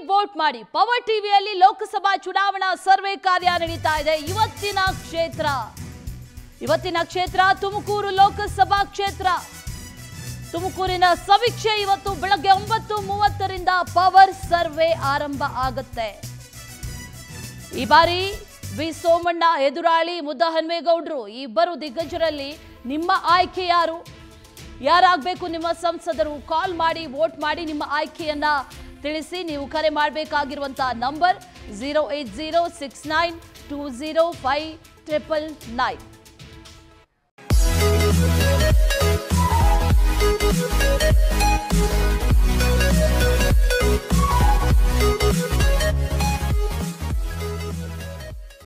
vote ಮಾಡಿ power ಟಿವಿಯಲ್ಲಿ ಲೋಕಸಭಾ ಚುನಾವಣಾ ಸರ್ವೆ ಕಾರ್ಯ ನಡೀತಾ ಇದೆ ಇವತ್ತಿನ ಕ್ಷೇತ್ರ ಇವತ್ತಿನ ಕ್ಷೇತ್ರ ತುಮಕೂರು ಲೋಕಸಭಾ ಕ್ಷೇತ್ರ ತುಮಕೂರಿನ ಸಮೀಕ್ಷೆ ಇವತ್ತು ಬೆಳಗ್ಗೆ ಒಂಬತ್ತು ಮೂವತ್ತರಿಂದ ಪವರ್ ಸರ್ವೆ ಆರಂಭ ಆಗುತ್ತೆ ಈ ಬಾರಿ ವಿ ಸೋಮಣ್ಣ ಎದುರಾಳಿ ಮುದ್ದಹನ್ಮೇಗೌಡರು ಈ ಇಬ್ಬರು ದಿಗ್ಗಜರಲ್ಲಿ ನಿಮ್ಮ ಆಯ್ಕೆ ಯಾರು ಯಾರಾಗಬೇಕು ನಿಮ್ಮ ಸಂಸದರು ಕಾಲ್ ಮಾಡಿ ವೋಟ್ ಮಾಡಿ ನಿಮ್ಮ ಆಯ್ಕೆಯನ್ನ ತಿಳಿಸಿ ನೀವು ಕರೆ ಮಾಡಬೇಕಾಗಿರುವಂತಹ number zero eight zero six nine two zero five triple nine